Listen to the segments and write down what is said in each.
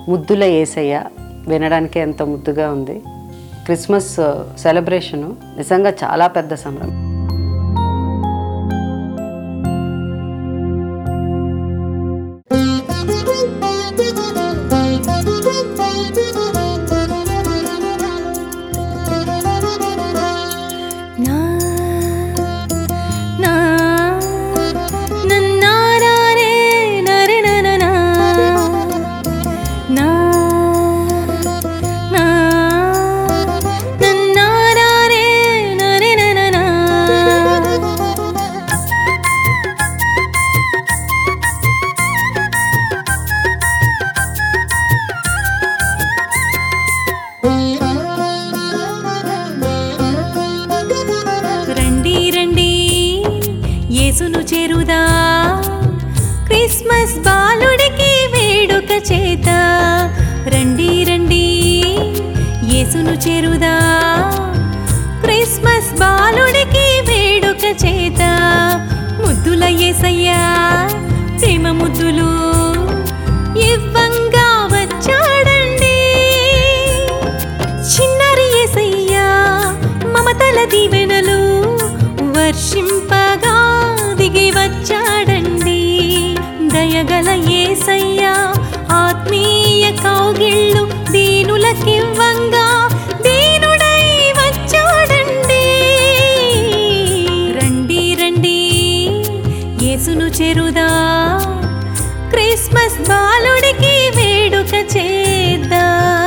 ముద్దుల ఏసయ్య వినడానికి ఎంత ముద్దుగా ఉంది క్రిస్మస్ సెలబ్రేషను నిజంగా చాలా పెద్ద సంబరం నా నా నన్నారారే నరే నననా నా నా నన్నారారే నరే నననా రండి రండి యేసును చేరుదా క్రిస్మస్ బాలుడికి వేడుక చేత రండి రండి యేసును చేరుదా క్రిస్మస్ బాలుడికి వేడుక చేత ముద్దుల యేసయ్యా ప్రేమ ముద్దులు ఇవ్వంగా వచ్చాడండి చిన్నారి యేసయ్యా మమతల దీవెనలు వర్షింపగా దిగి వచ్చాడండి దయగల యేసయ్యా ఆత్మీయ కౌగిళ్ళు దీనులకివ్వంగా దీనుడై వచ్చాడండి రండి రండి యేసును చెరుదా క్రిస్మస్ బాలుడికి వేడుక చేద్దా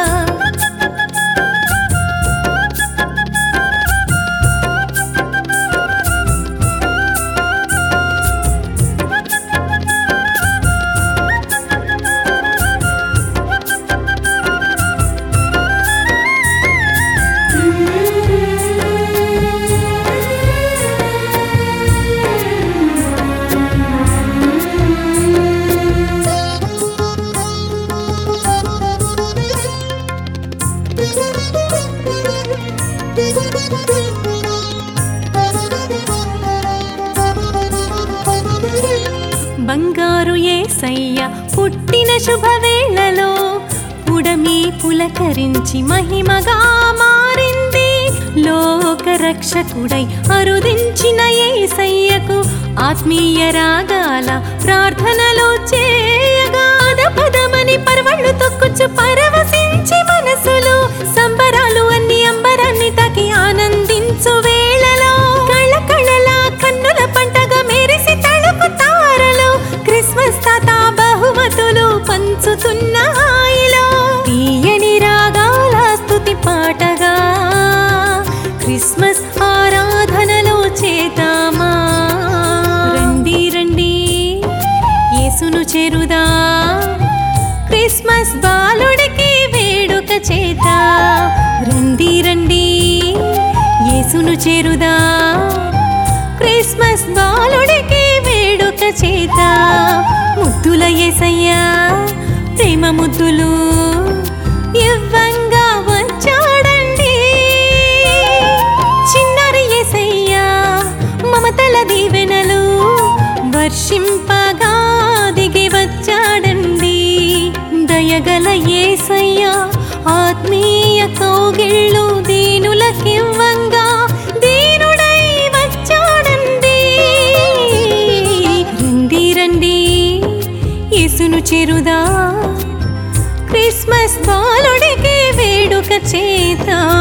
బంగారు ఏసయ్య పుట్టిన శుభవేళలో పుడమి పులకరించి మహిమగా మారింది లోక రక్షకుడై అరుదించిన ఏసయ్యకు ఆత్మీయ రాగాల ప్రార్థనలో చేయగా పదమని పరవళ్ళు తొక్కుచు పరవశించి మనసులో సంబరాలు అన్ని అంబరాన్ని తాకి ఆనందించు వేళలో కళకళల కన్నుల పంటగా మెరిసి తళుకు తారలు క్రిస్మస్ తాత బహుమతులు పంచుతున్న హాయిలో తీయని రాగాల స్తుతి పాటగా క్రిస్మస్ ఆరాధనలో చేద్దామా రండి రండి యేసును చేరుదా క్రిస్మస్ బాలుడికి వేడుక చేత రండి రండి యేసును చేరుదా క్రిస్మస్ బాలుడికి వేడుక చేత ముద్దుల యేసయ్యా ప్రేమ ముద్దులు ఇవ్వంగా వచ్చాడండి చిన్నారి యేసయ్యా మమతల దీవెనలు వర్షింపగా దిగి వచ్చాడండి దయగల యేసయ్యా ఆత్మీయ కౌగిళ్ళు దీనులకివ్వంగా దీనుడై వచ్చాడండి రండి రండి యేసును చెరుదా క్రిస్మస్ బాలుడికి వేడుక చేద్దాం